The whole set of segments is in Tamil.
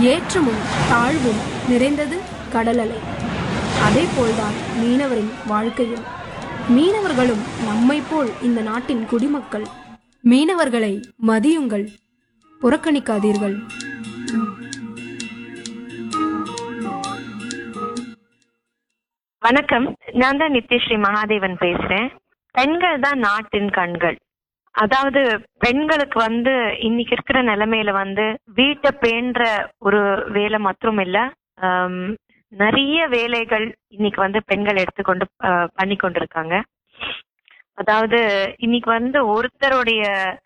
ஏற்றமும் தாழ்வும் நிறைந்தது கடல் அலை அதே போல்தான் மீனவரின் வாழ்க்கையும் மீனவர்களும் நம்மைப் போல் இந்த நாட்டின் குடிமக்கள் மீனவர்களை மதியுங்கள் புறக்கணிக்காதீர்கள் வணக்கம் நான் தான் நித்யஸ்ரீ மகாதேவன் பேசுறேன் பெண்கள் தான் நாட்டின் கண்கள் அதாவது பெண்களுக்கு வந்து இன்னைக்கு இருக்கிற நிலைமையில வந்து வீட்டை பேண்ற ஒரு வேலை மற்றும் இல்ல ஆம், நிறைய வேலைகள் இன்னைக்கு வந்து பெண்கள் எடுத்துக்கொண்டு ஆஹ், பண்ணி கொண்டிருக்காங்க அதாவது இன்னைக்கு வந்து ஒருத்தருடைய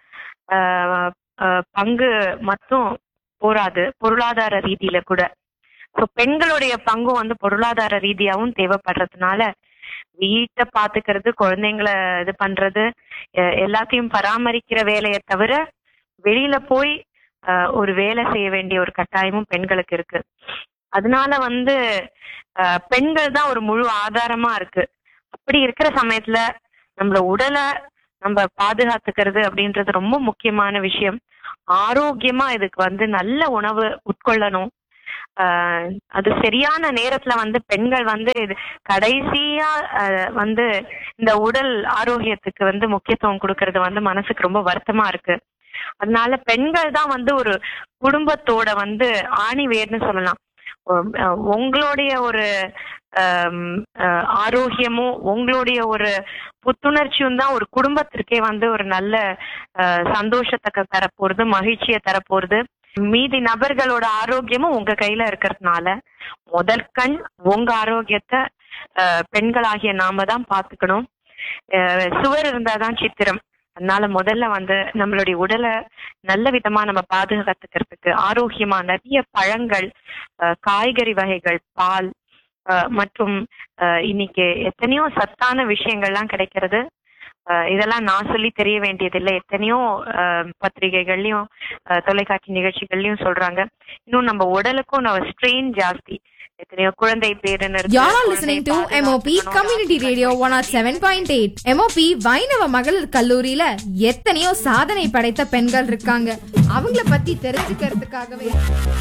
ஆஹ், ஆஹ், பங்கு மட்டும் போராது பொருளாதார ரீதியில கூட ஸோ பெண்களுடைய பங்கும் வந்து பொருளாதார ரீதியாவும் தேவைப்படுறதுனால வீட்டை பாத்துக்கிறது குழந்தைங்கள இது பண்றது எ- எல்லாத்தையும் பராமரிக்கிற வேலையை தவிர வெளியில போய் அஹ், ஒரு வேலை செய்ய வேண்டிய ஒரு கட்டாயமும் பெண்களுக்கு இருக்கு அதனால வந்து அஹ், பெண்கள் தான் ஒரு முழு ஆதாரமா இருக்கு அப்படி இருக்கிற சமயத்துல நம்மள உடலை நம்ம பாதுகாத்துக்கிறது அப்படின்றது ரொம்ப முக்கியமான விஷயம் ஆரோக்கியமா இதுக்கு வந்து நல்ல உணவு உட்கொள்ளணும் ஆஹ் அது சரியான நேரத்துல வந்து பெண்கள் வந்து இது கடைசியா ஆஹ் வந்து இந்த உடல் ஆரோக்கியத்துக்கு வந்து முக்கியத்துவம் கொடுக்கறது வந்து மனசுக்கு ரொம்ப வருத்தமா இருக்கு அதனால பெண்கள் தான் வந்து ஒரு குடும்பத்தோட வந்து ஆணி வேர்னு சொல்லலாம் உம், அஹ் உங்களுடைய ஒரு ஆம், அஹ், ஆரோக்கியமும் உங்களுடைய ஒரு புத்துணர்ச்சியும் தான் ஒரு குடும்பத்திற்கே வந்து ஒரு நல்ல அஹ், சந்தோஷத்தை க- தரப்போறது மகிழ்ச்சியை தரப்போறது மீதி நபர்களோட ஆரோக்கியமும் உங்க கையில இருக்கிறதுனால முதல் கண் உங்க ஆரோக்கியத்தை அஹ், பெண்களாகிய நாம தான் பாத்துக்கணும் அஹ், சுவர் இருந்தாதான் சித்திரம் அதனால முதல்ல வந்து நம்மளுடைய உடலை நல்ல விதமா நம்ம பாதுகாத்துக்கிறதுக்கு ஆரோக்கியமா நிறைய பழங்கள் அஹ், காய்கறி வகைகள் பால் அஹ், மற்றும் அஹ், இன்னைக்கு எத்தனையோ சத்தான விஷயங்கள்லாம் கிடைக்கிறது அஹ், இதெல்லாம் நான் சொல்லி தெரிய வேண்டியதில்லை எத்தனையோ அஹ், பத்திரிகைகள்லயும் அஹ், தொலைக்காட்சி நிகழ்ச்சிகள்லயும் சொல்றாங்க இன்னும் நம்ம உடலுக்கும் நம்ம ஸ்ட்ரெயின் ஜாஸ்தி எத்தனையோ குழந்தை பேரு Y'all are listening to MOP Community Radio 107.8. MOP வைணவ மகளிர் கல்லூரியில எத்தனையோ சாதனை படைத்த பெண்கள் இருக்காங்க அவங்கள பத்தி தெரிஞ்சுக்கிறதுக்காகவே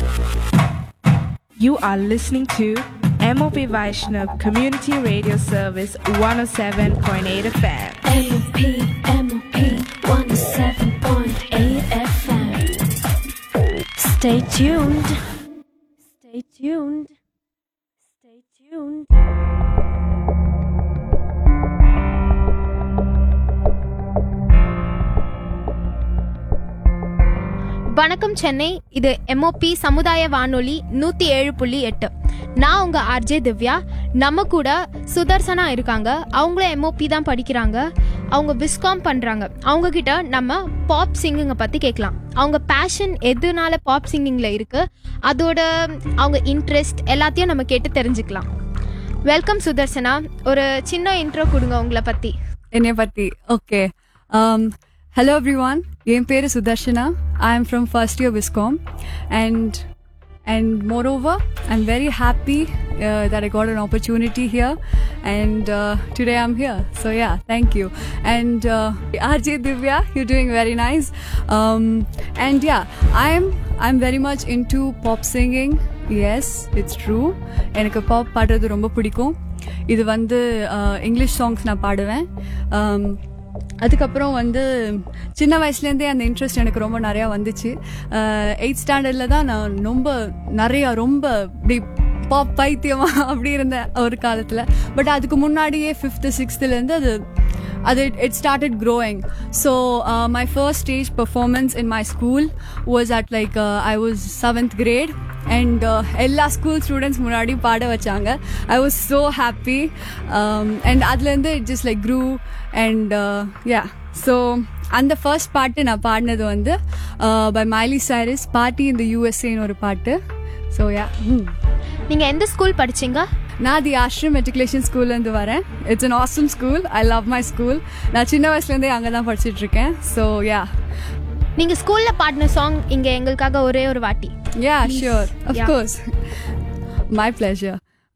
You are listening to MOP Vaishnav Community Radio Service 107.8 FM. MOP, MOP 107.8 FM. Stay tuned. Stay tuned. Stay tuned. வணக்கம் சென்னை இது எம்ஓபி சமுதாய வானொலி நூத்தி ஏழு புள்ளி எட்டு நான் உங்க ஆர்ஜே திவ்யா நம்ம கூட சுதர்சனா இருக்காங்க அவங்களும் எம்ஓபி தான் படிக்கிறாங்க அவங்க விஸ்காம் பண்றாங்க அவங்க கிட்ட நம்ம பாப் சிங்கிங்கை பத்தி கேட்கலாம் அவங்க பேஷன் எதுனால பாப் சிங்கிங்ல இருக்கு அதோட அவங்க இன்ட்ரெஸ்ட் எல்லாத்தையும் நம்ம கேட்டு தெரிஞ்சுக்கலாம் வெல்கம் சுதர்சனா ஒரு சின்ன இன்ட்ரோ கொடுங்க உங்களை பத்தி என்னைய பத்தி ஓகே ஹலோ எவ்ரி ஒன் என் பேர் Sudharshana I am from first year viscom and and moreover I am very happy that I got an opportunity here and uh, today I'm here. So yeah, thank you. And uh, RJ Divya, you're doing very nice. Um, and yeah, I'm I'm very much into pop singing. Yes, it's true. எனக்கு பாப் பாடுறது ரொம்ப பிடிக்கும் இது வந்து இங்கிலீஷ் சாங்ஸ் நான் பாடுவேன் Um, அதுக்கப்புறம் வந்து சின்ன வயசுலேருந்தே அந்த இன்ட்ரெஸ்ட் எனக்கு ரொம்ப நிறையா வந்துச்சு எயிட் ஸ்டாண்டர்டில் தான் நான் ரொம்ப நிறையா ரொம்ப இப்படி பாப் பைத்தியமா அப்படி இருந்தேன் ஒரு காலத்தில் பட் அதுக்கு முன்னாடியே ஃபிஃப்த்து சிக்ஸ்த்துலேருந்து அது அது it started growing so my first stage performance in my school was at like I was seventh grade and எல்லா ஸ்கூல் ஸ்டூடெண்ட்ஸ் முன்னாடி பாட வச்சாங்க ஐ வாஸ் ஸோ ஹாப்பி அண்ட் அதுலேருந்து it just like grew and yeah so அந்த ஃபர்ஸ்ட் பாட்டு நான் பாடினது வந்து பை மைலி சாரிஸ் பார்ட்டி இந்த யூஎஸ்ஏன்னு ஒரு பாட்டு ஸோ யா நீங்க எந்த ஸ்கூல் படிச்சீங்க நான் தி ஆஷ்ரம் மெட்ரிகுலேஷன் ஸ்கூல்லேருந்து வரேன் it's an awesome school I love my school நான் சின்ன வயசுலேருந்தே அங்கே தான் படிச்சிட்டு இருக்கேன் ஸோ யா நீங்க ஸ்கூல்ல பாடின சாங் இங்க எங்களுக்காக ஒரே ஒரு வாட்டி Yeah, Please. sure. Of Yeah. course. My pleasure.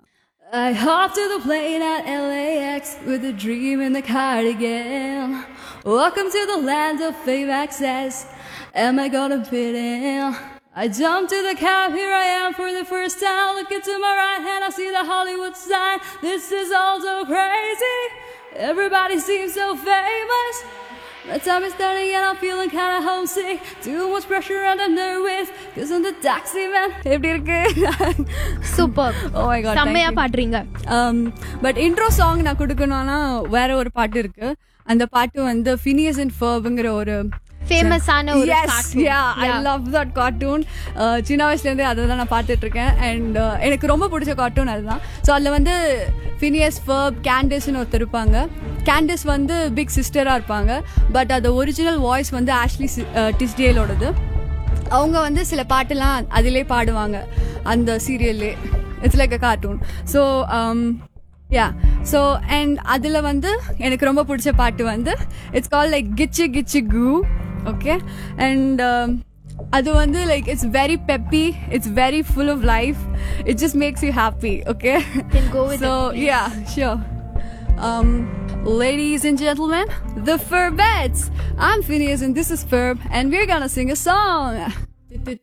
I hopped to the plane at LAX with a dream in the cardigan. Welcome to the land of fame access. Am I gonna fit in? I jump to the cab, here I am for the first time. Looking to my right hand, I see the Hollywood sign. This is all so crazy. Everybody seems so famous. My time is starting and I'm feeling kinda homesick. Too much pressure and I'm nervous. Cause I'm the taxi man. எப்படி இருக்கு super Oh my god. thank செம்மையா you. பாடுறீங்க பட் இன்ட்ரோ சாங் நான் கொடுக்கணும்னா வேற ஒரு பாட்டு இருக்கு அந்த பாட்டு வந்து ஃபினியஸ் அண்ட் ஃபர்புங்கிற ஒரு ஃபேமஸான ஒரு Yes, cartoon. yeah, I Yeah. love that cartoon. Uh, சின்ன வயசுலேருந்தே அதை தான் நான் பார்த்துட்டு இருக்கேன் அண்ட் எனக்கு ரொம்ப பிடிச்ச கார்ட்டூன் அதுதான் ஸோ அதில் வந்து ஃபினியஸ் ஃபர்ப் கேண்டிஸ்னு ஒருத்தர் இருப்பாங்க கேண்டிஸ் வந்து பிக் சிஸ்டராக இருப்பாங்க பட் அது ஒரிஜினல் வாய்ஸ் வந்து ஆஷ்லி டிஸ்டேலோடது அவங்க வந்து சில பாட்டுலாம் அதிலே பாடுவாங்க அந்த சீரியல்லே it's like a cartoon so yeah so and அதில் வந்து எனக்கு ரொம்ப பிடிச்ச பாட்டு வந்து இட்ஸ் கால் லைக் கிச்சு கிச்சு கு ஓகே அண்ட் அது வந்து like it's very peppy it's very full of life it just makes you happy okay Then go with so yeah sure Um, ladies and gentlemen, the Furbettes. I'm Phineas and this is Furb, and we're gonna sing a song.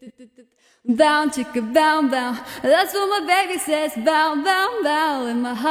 Bow, chicka, bow, bow. That's what my baby says. Bow, bow, bow. In my heart.